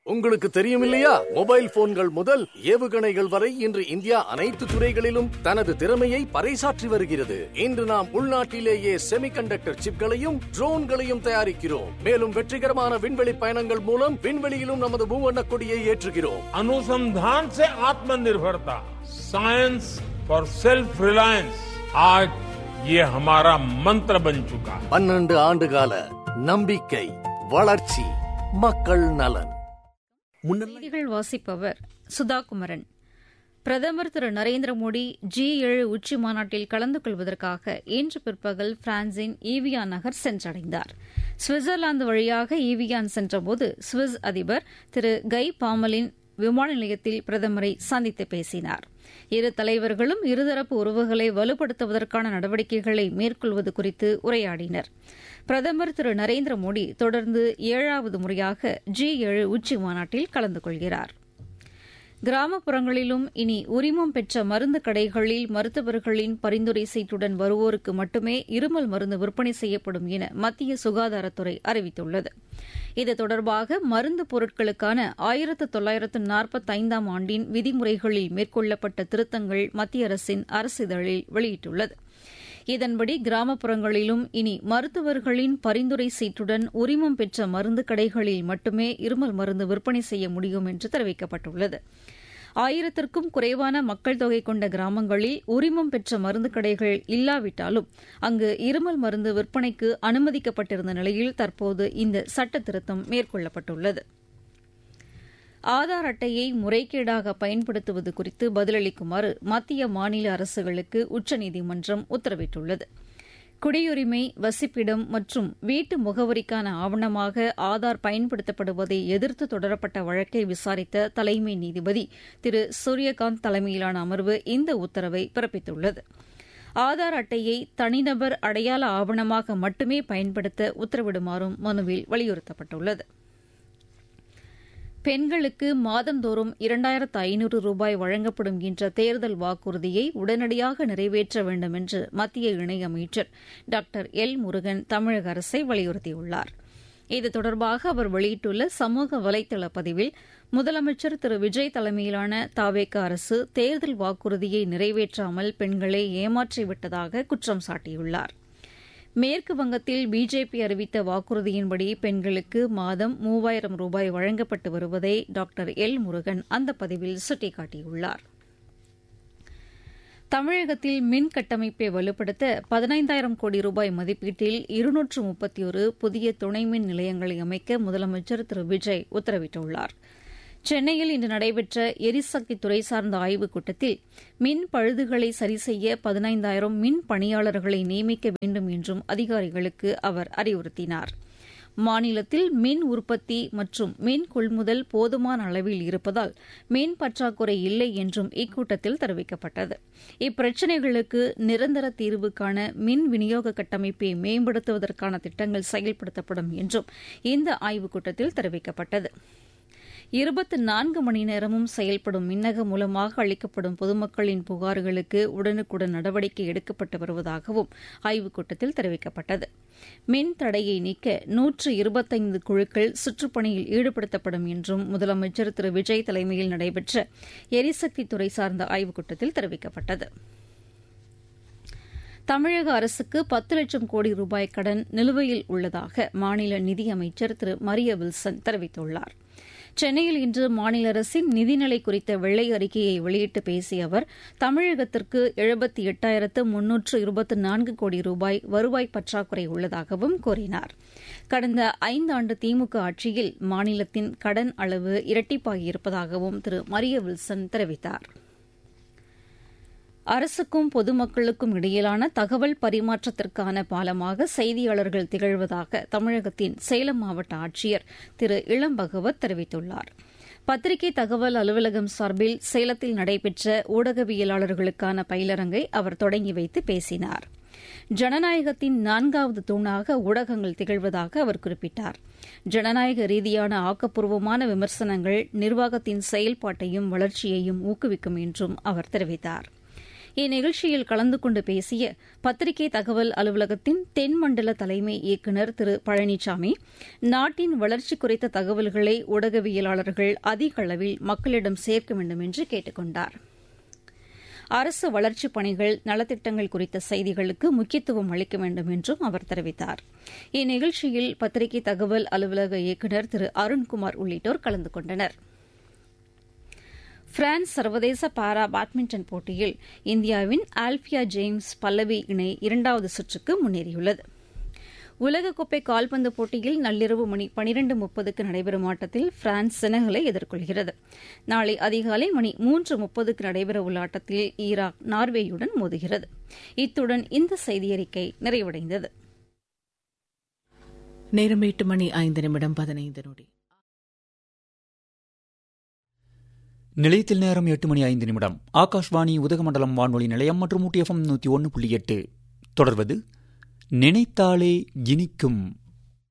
உங்களுக்கு தெரியும் இல்லையா மொபைல் போன்கள் முதல் ஏவுகணைகள் வரை இன்று இந்தியா அனைத்து துறைகளிலும் தனது திறமையை பறைசாற்றி வருகிறது இன்று நாம் உள்நாட்டிலேயே செமிகண்டக்டர் சிப்களையும் ட்ரோன்களையும் தயாரிக்கிறோம் மேலும் வெற்றிகரமான விண்வெளி பயணங்கள் மூலம் விண்வெளியிலும் நமது மூவண்ண கொடியை ஏற்றுகிறோம் अनुसंधान से आत्मनिर्भरता साइंस फॉर सेल्फ रिलायंस आज ये हमारा मंत्र बन चुका है பன்னெண்டு ஆண்டு கால நம்பிக்கை வளர்ச்சி மக்கள் நலன் செய்திகள் வாசிப்பவர் சுதாகுமரன் பிரதமர் திரு நரேந்திர மோடி ஜி ஏழு உச்சி மாநாட்டில் கலந்து கொள்வதற்காக இன்று பிற்பகல் பிரான்சின் ஈவியான் நகர் சென்றடைந்தார் சுவிட்சர்லாந்து வழியாக ஈவியான் சென்றபோது சுவிஸ் அதிபர் திரு கை பாமலின் விமான நிலையத்தில் பிரதமரை சந்தித்து பேசினார் இரு தலைவர்களும் இருதரப்பு உறவுகளை வலுப்படுத்துவதற்கான நடவடிக்கைகளை மேற்கொள்வது குறித்து உரையாடினர் பிரதமர் திரு நரேந்திர மோடி தொடர்ந்து ஏழாவது முறையாக ஜி ஏழு உச்சி மாநாட்டில் கலந்து கொள்கிறார் கிராமப்புறங்களிலும் இனி உரிமம் பெற்ற மருந்து கடைகளில் மருத்துவர்களின் பரிந்துரை சீட்டுடன் வருவோருக்கு மட்டுமே இருமல் மருந்து விற்பனை செய்யப்படும் என மத்திய சுகாதாரத்துறை அறிவித்துள்ளது இது தொடர்பாக மருந்து பொருட்களுக்கான ஆயிரத்து தொள்ளாயிரத்து நாற்பத்தைந்தாம் ஆண்டின் விதிமுறைகளில் மேற்கொள்ளப்பட்ட திருத்தங்கள் மத்திய அரசின் அரசிதழில் வெளியிட்டுள்ளது இதன்படி கிராமப்புறங்களிலும் இனி மருத்துவர்களின் பரிந்துரை சீட்டுடன் உரிமம் பெற்ற மருந்து கடைகளில் மட்டுமே இருமல் மருந்து விற்பனை செய்ய முடியும் என்று தெரிவிக்கப்பட்டுள்ளது ஆயிரத்திற்கும் குறைவான மக்கள் தொகை கொண்ட கிராமங்களில் உரிமம் பெற்ற மருந்து கடைகள் இல்லாவிட்டாலும் அங்கு இருமல் மருந்து விற்பனைக்கு அனுமதிக்கப்பட்டிருந்த நிலையில் தற்போது இந்த சட்ட திருத்தம் மேற்கொள்ளப்பட்டுள்ளது ஆதார் அட்டையை முறைகேடாக பயன்படுத்துவது குறித்து பதிலளிக்குமாறு மத்திய மாநில அரசுகளுக்கு உச்சநீதிமன்றம் உத்தரவிட்டுள்ளது குடியுரிமை வசிப்பிடம் மற்றும் வீட்டு முகவரிக்கான ஆவணமாக ஆதார் பயன்படுத்தப்படுவதை எதிர்த்து தொடரப்பட்ட வழக்கை விசாரித்த தலைமை நீதிபதி திரு சூரியகாந்த் தலைமையிலான அமர்வு இந்த உத்தரவை பிறப்பித்துள்ளது ஆதார் அட்டையை தனிநபர் அடையாள ஆவணமாக மட்டுமே பயன்படுத்த உத்தரவிடுமாறும் மனுவில் வலியுறுத்தப்பட்டுள்ளது பெண்களுக்கு மாதந்தோறும் இரண்டாயிரத்து ஐநூறு ரூபாய் வழங்கப்படும் என்ற தேர்தல் வாக்குறுதியை உடனடியாக நிறைவேற்ற வேண்டும் என்று மத்திய இணையமைச்சர் டாக்டர் எல் முருகன் தமிழக அரசை வலியுறுத்தியுள்ளார் இது தொடர்பாக அவர் வெளியிட்டுள்ள சமூக வலைதள பதிவில் முதலமைச்சர் திரு விஜய் தலைமையிலான தாவேக அரசு தேர்தல் வாக்குறுதியை நிறைவேற்றாமல் பெண்களை ஏமாற்றிவிட்டதாக குற்றம் சாட்டியுள்ளார் மேற்கு வங்கத்தில் பிஜேபி அறிவித்த வாக்குறுதியின்படி பெண்களுக்கு மாதம் மூவாயிரம் ரூபாய் வழங்கப்பட்டு வருவதை டாக்டர் எல் முருகன் அந்த பதிவில் சுட்டிக்காட்டியுள்ளார் தமிழகத்தில் மின் கட்டமைப்பை வலுப்படுத்த பதினைந்தாயிரம் கோடி ரூபாய் மதிப்பீட்டில் இருநூற்று முப்பத்தி ஒரு புதிய துணை மின் நிலையங்களை அமைக்க முதலமைச்சர் திரு விஜய் உத்தரவிட்டுள்ளார் சென்னையில் இன்று நடைபெற்ற எரிசக்தி துறை சார்ந்த ஆய்வுக் கூட்டத்தில் மின் பழுதுகளை சரிசெய்ய பதினைந்தாயிரம் மின் பணியாளர்களை நியமிக்க வேண்டும் என்றும் அதிகாரிகளுக்கு அவர் அறிவுறுத்தினார் மாநிலத்தில் மின் உற்பத்தி மற்றும் மின் கொள்முதல் போதுமான அளவில் இருப்பதால் மின் பற்றாக்குறை இல்லை என்றும் இக்கூட்டத்தில் தெரிவிக்கப்பட்டது இப்பிரச்சினைகளுக்கு நிரந்தர தீர்வு காண மின் விநியோக கட்டமைப்பை மேம்படுத்துவதற்கான திட்டங்கள் செயல்படுத்தப்படும் என்றும் இந்த ஆய்வுக் கூட்டத்தில் தெரிவிக்கப்பட்டது இருபத்தி நான்கு மணி நேரமும் செயல்படும் மின்னக மூலமாக அளிக்கப்படும் பொதுமக்களின் புகார்களுக்கு உடனுக்குடன் நடவடிக்கை எடுக்கப்பட்டு வருவதாகவும் ஆய்வுக் கூட்டத்தில் தெரிவிக்கப்பட்டது மின் தடையை நீக்க நூற்று இருபத்தைந்து குழுக்கள் சுற்றுப்பணியில் ஈடுபடுத்தப்படும் என்றும் முதலமைச்சர் திரு விஜய் தலைமையில் நடைபெற்ற எரிசக்தி துறை சார்ந்த ஆய்வுக் கூட்டத்தில் தெரிவிக்கப்பட்டது தமிழக அரசுக்கு பத்து லட்சம் கோடி ரூபாய் கடன் நிலுவையில் உள்ளதாக மாநில நிதியமைச்சர் திரு மரிய வில்சன் தெரிவித்துள்ளார் சென்னையில் இன்று மாநில அரசின் நிதிநிலை குறித்த வெள்ளை அறிக்கையை வெளியிட்டு பேசிய அவர் தமிழகத்திற்கு எழுபத்தி எட்டாயிரத்து முன்னூற்று இருபத்தி நான்கு கோடி ரூபாய் வருவாய் பற்றாக்குறை உள்ளதாகவும் கூறினார் கடந்த ஐந்தாண்டு திமுக ஆட்சியில் மாநிலத்தின் கடன் அளவு இரட்டிப்பாகியிருப்பதாகவும் திரு மரிய வில்சன் தெரிவித்தாா் அரசுக்கும் பொதுமக்களுக்கும் இடையிலான தகவல் பரிமாற்றத்திற்கான பாலமாக செய்தியாளர்கள் திகழ்வதாக தமிழகத்தின் சேலம் மாவட்ட ஆட்சியர் திரு இளம் பகவத் தெரிவித்துள்ளார் பத்திரிகை தகவல் அலுவலகம் சார்பில் சேலத்தில் நடைபெற்ற ஊடகவியலாளர்களுக்கான பயிலரங்கை அவர் தொடங்கி வைத்து பேசினார் ஜனநாயகத்தின் நான்காவது தூணாக ஊடகங்கள் திகழ்வதாக அவர் குறிப்பிட்டார் ஜனநாயக ரீதியான ஆக்கப்பூர்வமான விமர்சனங்கள் நிர்வாகத்தின் செயல்பாட்டையும் வளர்ச்சியையும் ஊக்குவிக்கும் என்றும் அவர் தெரிவித்தாா் இந்நிகழ்ச்சியில் கலந்து கொண்டு பேசிய பத்திரிகை தகவல் அலுவலகத்தின் தென்மண்டல தலைமை இயக்குநர் திரு பழனிசாமி நாட்டின் வளர்ச்சி குறித்த தகவல்களை ஊடகவியலாளர்கள் அதிக அளவில் மக்களிடம் சேர்க்க வேண்டும் என்று கேட்டுக் கொண்டாா் அரசு வளர்ச்சிப் பணிகள் நலத்திட்டங்கள் குறித்த செய்திகளுக்கு முக்கியத்துவம் அளிக்க வேண்டும் என்றும் அவர் தெரிவித்தார் இந்நிகழ்ச்சியில் பத்திரிகை தகவல் அலுவலக இயக்குநர் திரு அருண்குமார் உள்ளிட்டோர் கலந்து கொண்டனர் பிரான்ஸ் சர்வதேச பாரா பேட்மிண்டன் போட்டியில் இந்தியாவின் ஆல்பியா ஜேம்ஸ் பல்லவி இணை இரண்டாவது சுற்றுக்கு முன்னேறியுள்ளது உலகக்கோப்பை கால்பந்து போட்டியில் நள்ளிரவு மணி பனிரண்டு முப்பதுக்கு நடைபெறும் ஆட்டத்தில் பிரான்ஸ் செனகலை எதிர்கொள்கிறது நாளை அதிகாலை மணி மூன்று முப்பதுக்கு நடைபெறவுள்ள ஆட்டத்தில் ஈராக் நார்வேயுடன் மோதுகிறது இத்துடன் இந்த செய்தியறிக்கை நிறைவடைந்தது நேரம் எட்டு மணி ஐந்து நிமிடம் பதினைந்து நொடி நிலையத்தில் நேரம் எட்டு மணி ஐந்து நிமிடம் ஆகாஷ்வாணி உதகமண்டலம் வானொலி நிலையம் மற்றும் ஊட்டி எஃப்எம் நூற்றி ஒன்று புள்ளி எட்டு தொடர்வது நினைத்தாலே இனிக்கும்